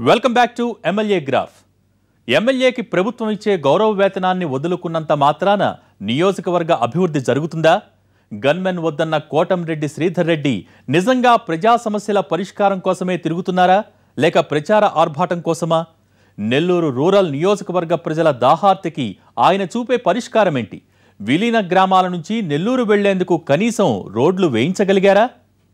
welcome back to MLA graph ఎమ్మెల్యేకి ప్రభుత్వం ఇచ్చే గౌరవ వేతనాన్ని వదులుకున్నంత మాత్రాన నియోజకవర్గ అభివృద్ధి జరుగుతుందా గన్మెన్ వద్దన్న కోటంరెడ్డి శ్రీధర్ రెడ్డి నిజంగా ప్రజా సమస్యల పరిష్కారం కోసమే తిరుగుతున్నారా లేక ప్రచార ఆర్భాటం కోసమా నెల్లూరు రూరల్ నియోజకవర్గ ప్రజల దాహార్తికి ఆయన చూపే పరిష్కారం ఏంటి విలీన గ్రామాల నుంచి నెల్లూరు వెళ్లేందుకు కనీసం రోడ్లు వేయించగలిగారా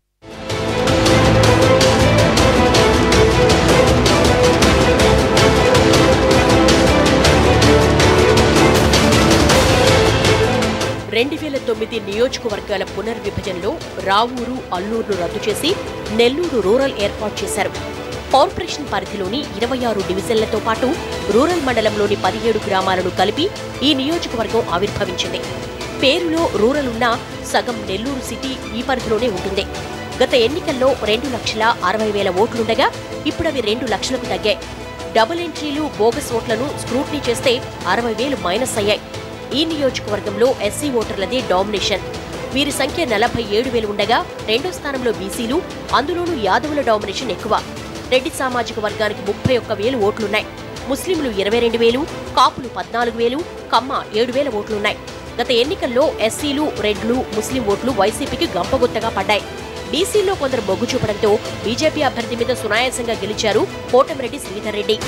రెండు వేల తొమ్మిది నియోజకవర్గాల పునర్విభజనలో రావూరు అల్లూరును రద్దు చేసి నెల్లూరు రూరల్ ఏర్పాటు చేశారు కార్పొరేషన్ పరిధిలోని ఇరవై ఆరు డివిజన్లతో పాటు రూరల్ మండలంలోని పదిహేడు గ్రామాలను కలిపి ఈ నియోజకవర్గం ఆవిర్భవించింది పేరులో రూరల్ ఉన్న సగం నెల్లూరు సిటీ ఈ పరిధిలోనే ఉంటుంది గత ఎన్నికల్లో రెండు లక్షల అరవై వేల ఓట్లుండగా ఇప్పుడు అవి రెండు లక్షలకు తగ్గాయి డబుల్ ఎంట్రీలు బోగస్ ఓట్లను స్క్రూట్నీ చేస్తే అరవై వేలు మైనస్ అయ్యాయి ఈ నియోజకవర్గంలో ఎస్సీ ఓటర్లదే డామినేషన్ వీరి సంఖ్య నలభై ఏడు వేలు ఉండగా రెండో స్థానంలో బీసీలు అందులోనూ యాదవుల డామినేషన్ ఎక్కువ రెడ్డి సామాజిక వర్గానికి ముప్పై ఒక్క వేలు ఓట్లున్నాయి ముస్లింలు ఇరవై రెండు వేలు కాపులు పద్నాలుగు వేలు కమ్మ ఏడు వేల ఓట్లున్నాయి గత ఎన్నికల్లో ఎస్సీలు రెడ్లు ముస్లిం ఓట్లు వైసీపీకి గంపగుత్తగా పడ్డాయి బీసీల్లో కొందరు మొగ్గు చూపడంతో బీజేపీ అభ్యర్థి మీద సునాయాసంగా గెలిచారు కోటమిరెడ్డి శ్రీధర్ రెడ్డి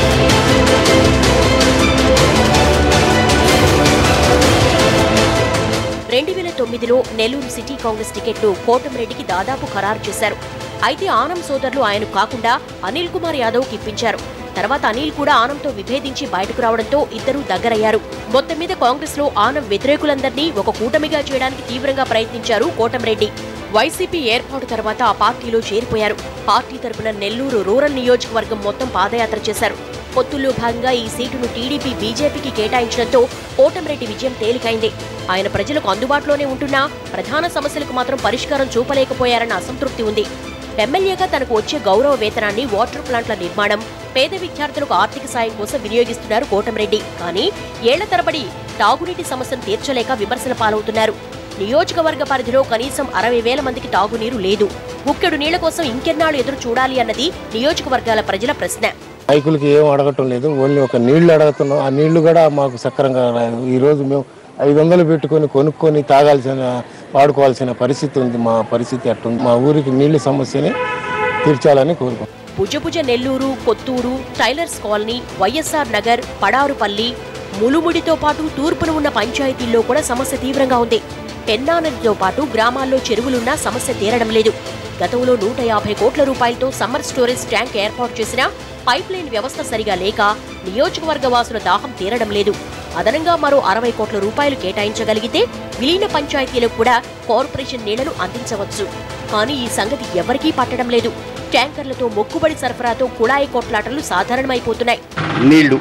రెండు వేల తొమ్మిదిలో నెల్లూరు సిటీ కాంగ్రెస్ టికెట్ను కోటమిరెడ్డికి దాదాపు ఖరారు చేశారు అయితే ఆనం సోదరులు ఆయన కాకుండా అనిల్ కుమార్ యాదవ్కి ఇప్పించారు తర్వాత అనిల్ కూడా ఆనంతో విభేదించి బయటకు రావడంతో ఇద్దరూ దగ్గరయ్యారు మొత్తం మీద కాంగ్రెస్ లో ఆనం వ్యతిరేకులందరినీ ఒక కూటమిగా చేయడానికి తీవ్రంగా ప్రయత్నించారు కోటమిరెడ్డి వైసీపీ ఏర్పాటు తర్వాత ఆ పార్టీలో చేరిపోయారు పార్టీ తరపున నెల్లూరు రూరల్ నియోజకవర్గం మొత్తం పాదయాత్ర చేశారు పొత్తుల్లో భాగంగా ఈ సీటును టీడీపీ బీజేపీకి కేటాయించడంతో కోటమిరెడ్డి విజయం తేలికైంది ఆయన ప్రజలకు అందుబాటులోనే ఉంటున్నా ప్రధాన సమస్యలకు మాత్రం పరిష్కారం చూపలేకపోయారన్న అసంతృప్తి ఉంది ఎమ్మెల్యేగా తనకు వచ్చే గౌరవ వేతనాన్ని వాటర్ ప్లాంట్ల నిర్మాణం పేద విద్యార్థులకు ఆర్థిక సాయం కోసం వినియోగిస్తున్నారు కోటమిరెడ్డి కానీ ఏళ్ల తరబడి తాగునీటి సమస్యను తీర్చలేక విమర్శల పాలవుతున్నారు నియోజకవర్గ పరిధిలో కనీసం అరవై వేల మందికి తాగునీరు లేదు ముక్కెడు నీళ్ల కోసం ఇంకెన్నాళ్ళు ఎదురు చూడాలి అన్నది నియోజకవర్గాల ప్రజల ప్రశ్న నాయకులకి ఏం అడగటం లేదు ఓన్లీ ఒక నీళ్లు అడుగుతున్నాం ఆ నీళ్లు కూడా మాకు సక్రంగా రాదు ఈ రోజు మేము ఐదు వందలు పెట్టుకొని కొనుక్కొని తాగాల్సిన వాడుకోవాల్సిన పరిస్థితి ఉంది మా పరిస్థితి అట్టుంది మా ఊరికి నీళ్ల సమస్యని తీర్చాలని కోరుకుంటున్నాం భుజభుజ నెల్లూరు కొత్తూరు టైలర్స్ కాలనీ వైఎస్ఆర్ నగర్ పడారుపల్లి ములుముడితో పాటు తూర్పున ఉన్న పంచాయతీల్లో కూడా సమస్య తీవ్రంగా ఉంది పెన్నా నదితో పాటు గ్రామాల్లో చెరువులున్నా సమస్య తీరడం లేదు గతంలో నూట యాభై కోట్ల రూపాయలతో సమ్మర్ స్టోరేజ్ ట్యాంక్ ఏర్పాటు చేసినా పైప్ లైన్ వ్యవస్థ సరిగా లేక నియోజకవర్గ వాసుల దాహం తీరడం లేదు అదనంగా మరో అరవై కోట్ల రూపాయలు కేటాయించగలిగితే విలీన పంచాయతీలకు కూడా కార్పొరేషన్ నీళ్లను అందించవచ్చు కానీ ఈ సంగతి ఎవరికీ పట్టడం లేదు ట్యాంకర్లతో మొక్కుబడి సరఫరాతో కుళాయి కొట్లాటలు సాధారణమైపోతున్నాయి నీళ్లు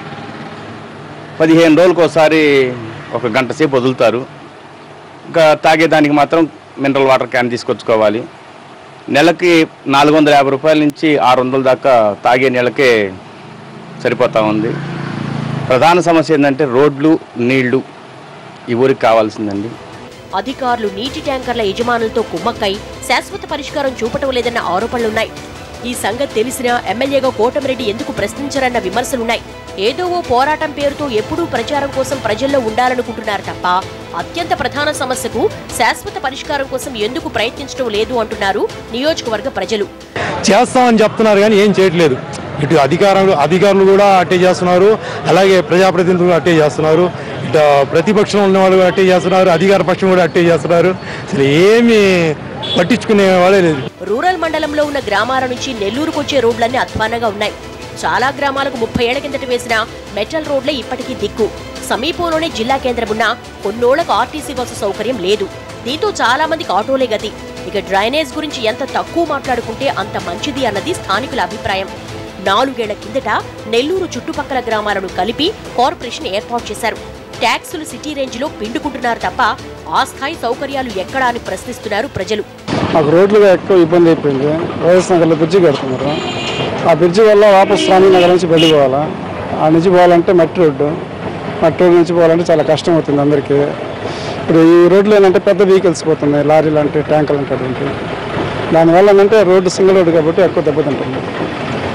పదిహేను రోజులకు ఒకసారి ఒక గంట సేపు వదులుతారు ఇంకా తాగేదానికి మాత్రం మినరల్ వాటర్ క్యాన్ తీసుకొచ్చుకోవాలి నెలకి నాలుగు వందల యాభై రూపాయల నుంచి ఆరు వందల దాకా తాగే నీళ్ళకే సరిపోతా ఉంది ప్రధాన సమస్య ఏంటంటే రోడ్లు నీళ్లు ఈ ఊరికి కావాల్సిందండి అధికారులు నీటి ట్యాంకర్ల యజమానులతో కుమ్మక్కై శాశ్వత పరిష్కారం చూపటం లేదన్న ఆరోపణలున్నాయి ఈ సంగతి తెలిసినా ఎమ్మెల్యేగా కోటమిరెడ్డి ఎందుకు ప్రశ్నించరన్న విమర్శలున్నాయి ఏదో ఓ పోరాటం పేరుతో ఎప్పుడూ ప్రచారం కోసం ప్రజల్లో ఉండాలనుకుంటున్నారు తప్ప అత్యంత ప్రధాన సమస్యకు శాశ్వత పరిష్కారం కోసం ఎందుకు ప్రయత్నించడం లేదు అంటున్నారు నియోజకవర్గ ప్రజలు చేస్తామని చెప్తున్నారు కానీ ఏం చేయట్లేదు ఇటు అధికారులు అధికారులు కూడా అట్టే చేస్తున్నారు అలాగే ప్రజాప్రతినిధులు అట్టే చేస్తున్నారు ఇటు ప్రతిపక్షంలో ఉన్న వాళ్ళు కూడా అట్టే చేస్తున్నారు అధికార పక్షం కూడా అట్టే చేస్తున్నారు అసలు ఏమీ పట్టించుకునే వాళ్ళే లేదు రూరల్ మండలంలో ఉన్న గ్రామాల నుంచి నెల్లూరుకు వచ్చే రోడ్లన్నీ అధ్వానంగా ఉన్నాయి చాలా గ్రామాలకు ముప్పై ఏళ్ల కిందట వేసిన మెటల్ రోడ్లే ఇప్పటికీ దిక్కు సమీపంలోనే జిల్లా కేంద్రం ఉన్నా కొన్నోళ్లకు ఆర్టీసీ బస్సు సౌకర్యం లేదు దీంతో చాలా మందికి ఆటోలే గతి ఇక డ్రైనేజ్ గురించి ఎంత తక్కువ మాట్లాడుకుంటే అంత మంచిది అన్నది స్థానికుల అభిప్రాయం నాలుగేళ్ల కిందట నెల్లూరు చుట్టుపక్కల గ్రామాలను కలిపి కార్పొరేషన్ ఏర్పాటు చేశారు ట్యాక్సులు సిటీ రేంజ్లో పిండుకుంటున్నారు తప్ప ఆ స్థాయి సౌకర్యాలు ఎక్కడా అని ప్రశ్నిస్తున్నారు ప్రజలు మాకు రోడ్లుగా ఎక్కువ ఇబ్బంది అయిపోయింది వైఎస్ నగర్లో బ్రిడ్జి కడుతున్నారు ఆ బ్రిడ్జి వల్ల వాపస్ స్వామి నగర్ నుంచి బయటికి పోవాలా ఆ నుంచి పోవాలంటే మట్టి రోడ్డు మట్టి రోడ్డు నుంచి పోవాలంటే చాలా కష్టం అవుతుంది అందరికీ ఇప్పుడు ఈ రోడ్లు ఏంటంటే పెద్ద వెహికల్స్ పోతున్నాయి లారీ లాంటి ట్యాంకర్ లాంటి దానివల్ల ఏంటంటే రోడ్డు సింగిల్ రోడ్డు కాబట్టి ఎక్కువ దెబ్బతింటుంది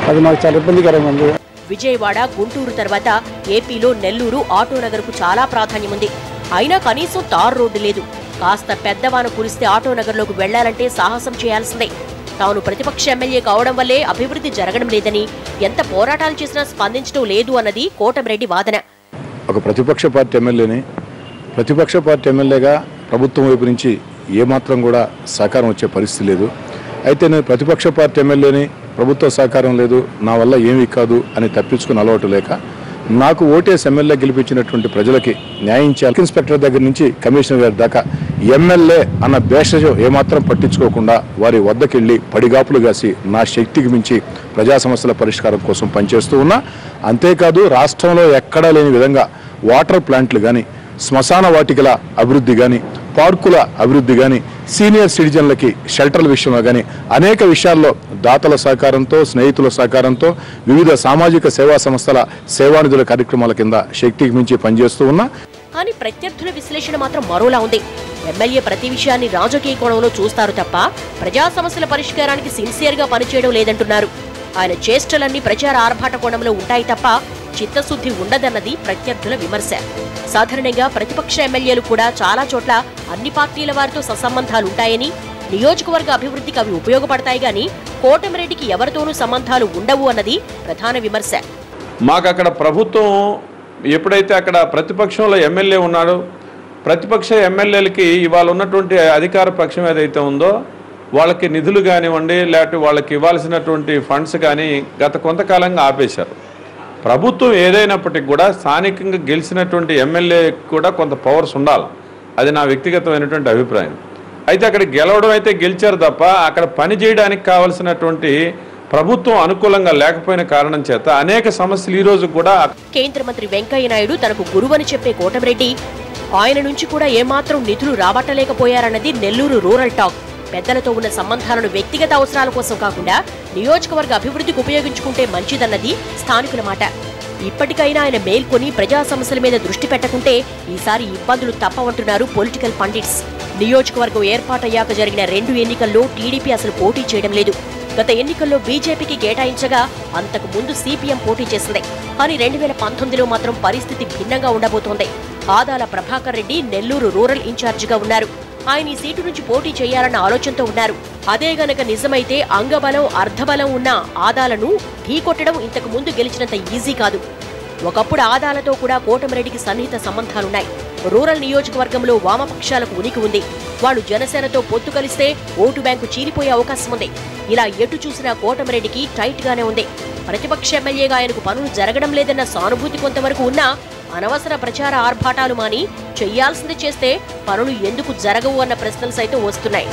అది మాకు చాలా ఇబ్బందికరంగా ఉంది విజయవాడ గుంటూరు తర్వాత ఏపీలో నెల్లూరు ఆటోనగర్కు చాలా ప్రాధాన్యం ఉంది అయినా కనీసం తారు రోడ్డు లేదు కాస్త పెద్దవాన కురిస్తే ఆటోనగర్లోకి వెళ్లాలంటే సాహసం చేయాల్సిందే తాను ప్రతిపక్ష ఎమ్మెల్యే కావడం వల్లే అభివృద్ధి జరగడం లేదని ఎంత పోరాటాలు చేసినా స్పందించడం లేదు అన్నది కోటమిరెడ్డి వాదన ఒక ప్రతిపక్ష పార్టీ ఎమ్మెల్యేని ప్రతిపక్ష పార్టీ ఎమ్మెల్యేగా ప్రభుత్వం వైపు నుంచి ఏమాత్రం కూడా సహకారం వచ్చే పరిస్థితి లేదు అయితే నేను ప్రతిపక్ష పార్టీ ఎమ్మెల్యేని ప్రభుత్వ సహకారం లేదు నా వల్ల ఏమీ కాదు అని తప్పించుకుని అలవాటు లేక నాకు ఓటేసి ఎమ్మెల్యే గెలిపించినటువంటి ప్రజలకి న్యాయం చేయాలి ఇన్స్పెక్టర్ దగ్గర నుంచి కమిషనర్ గారి దాకా ఎమ్మెల్యే అన్న భేషజం ఏమాత్రం పట్టించుకోకుండా వారి వద్దకెళ్ళి పడిగాపులు కాసి నా శక్తికి మించి ప్రజా సమస్యల పరిష్కారం కోసం పనిచేస్తూ ఉన్నా అంతేకాదు రాష్ట్రంలో ఎక్కడా లేని విధంగా వాటర్ ప్లాంట్లు కానీ శ్మశాన వాటికల అభివృద్ధి కానీ పార్కుల అభివృద్ధి కానీ సీనియర్ సిటిజన్లకి షెల్టర్ల విషయంలో కానీ అనేక విషయాల్లో దాతల సహకారంతో స్నేహితుల సహకారంతో వివిధ సామాజిక సేవా సంస్థల సేవానిధుల కార్యక్రమాల కింద శక్తికి మించి పనిచేస్తూ ఉన్నా కానీ ప్రత్యర్థుల విశ్లేషణ మాత్రం మరోలా ఉంది ఎమ్మెల్యే ప్రతి విషయాన్ని రాజకీయ కోణంలో చూస్తారు తప్ప ప్రజా సమస్యల పరిష్కారానికి సిన్సియర్ గా పనిచేయడం లేదంటున్నారు ఆయన చేష్టలన్నీ ప్రచార ఆర్భాట కోణంలో ఉంటాయి తప్ప చిత్తశుద్ధి ఉండదన్నది ప్రత్యర్థుల విమర్శ సాధారణంగా ప్రతిపక్ష ఎమ్మెల్యేలు కూడా చాలా చోట్ల అన్ని పార్టీల వారితో సత్సంబంధాలుంటాయని నియోజకవర్గ అభివృద్ధికి అవి ఉపయోగపడతాయి గాని కోటమిరెడ్డికి ఎవరితోనూ సంబంధాలు ఉండవు అన్నది ప్రధాన విమర్శ మాకు అక్కడ ప్రభుత్వం ఎప్పుడైతే అక్కడ ప్రతిపక్షంలో ఎమ్మెల్యే ఉన్నాడో ప్రతిపక్ష ఎమ్మెల్యేలకి ఇవాళ ఉన్నటువంటి అధికార పక్షం ఏదైతే ఉందో వాళ్ళకి నిధులు కానివ్వండి లేకపోతే వాళ్ళకి ఇవ్వాల్సినటువంటి ఫండ్స్ కానీ గత కొంతకాలంగా ఆపేశారు ప్రభుత్వం ఏదైనప్పటికీ కూడా స్థానికంగా గెలిచినటువంటి ఎమ్మెల్యే కూడా కొంత పవర్స్ ఉండాలి అది నా వ్యక్తిగతమైనటువంటి అభిప్రాయం అయితే అక్కడ గెలవడం అయితే గెలిచారు తప్ప అక్కడ పని చేయడానికి కావలసినటువంటి ప్రభుత్వం అనుకూలంగా లేకపోయిన కారణం చేత అనేక సమస్యలు ఈ రోజు కూడా కేంద్ర మంత్రి వెంకయ్య నాయుడు తనకు గురువని చెప్పే కోటమిరెడ్డి ఆయన నుంచి కూడా ఏమాత్రం నిధులు రాబట్టలేకపోయారన్నది నెల్లూరు రూరల్ టాక్ పెద్దలతో ఉన్న సంబంధాలను వ్యక్తిగత అవసరాల కోసం కాకుండా నియోజకవర్గ అభివృద్ధికి ఉపయోగించుకుంటే మంచిదన్నది స్థానికుల మాట ఇప్పటికైనా ఆయన మేల్కొని ప్రజా సమస్యల మీద దృష్టి పెట్టకుంటే ఈసారి ఇబ్బందులు తప్పవంటున్నారు పొలిటికల్ పండిట్స్ నియోజకవర్గం ఏర్పాటయ్యాక జరిగిన రెండు ఎన్నికల్లో టీడీపీ అసలు పోటీ చేయడం లేదు గత ఎన్నికల్లో బీజేపీకి కేటాయించగా అంతకు ముందు సిపిఎం పోటీ చేసింది కానీ రెండు వేల పంతొమ్మిదిలో మాత్రం పరిస్థితి భిన్నంగా ఉండబోతోంది ఆదాల ప్రభాకర్ రెడ్డి నెల్లూరు రూరల్ ఇన్ఛార్జిగా ఉన్నారు ఆయన ఈ సీటు నుంచి పోటీ చేయాలన్న ఆలోచనతో ఉన్నారు అదే గనక నిజమైతే అంగబలం అర్ధబలం ఉన్న ఆదాలను ఢీకొట్టడం ఇంతకు ముందు గెలిచినంత ఈజీ కాదు ఒకప్పుడు ఆదాలతో కూడా కోటమిరెడ్డికి సన్నిహిత సంబంధాలున్నాయి రూరల్ నియోజకవర్గంలో వామపక్షాలకు ఉనికి ఉంది వాళ్ళు జనసేనతో పొత్తు కలిస్తే ఓటు బ్యాంకు చీలిపోయే అవకాశం ఉంది ఇలా ఎటు చూసినా కోటమిరెడ్డికి టైట్ గానే ఉంది ప్రతిపక్ష ఎమ్మెల్యేగా ఆయనకు పనులు జరగడం లేదన్న సానుభూతి కొంతవరకు ఉన్నా అనవసర ప్రచార ఆర్భాటాలు మాని చెయ్యాల్సింది చేస్తే పనులు ఎందుకు జరగవు అన్న ప్రశ్నలు సైతం వస్తున్నాయి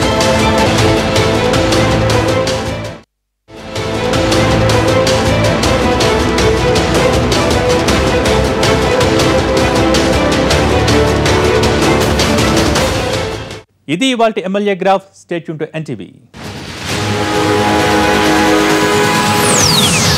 ఇది ఇవాళ MLA graph state to NTV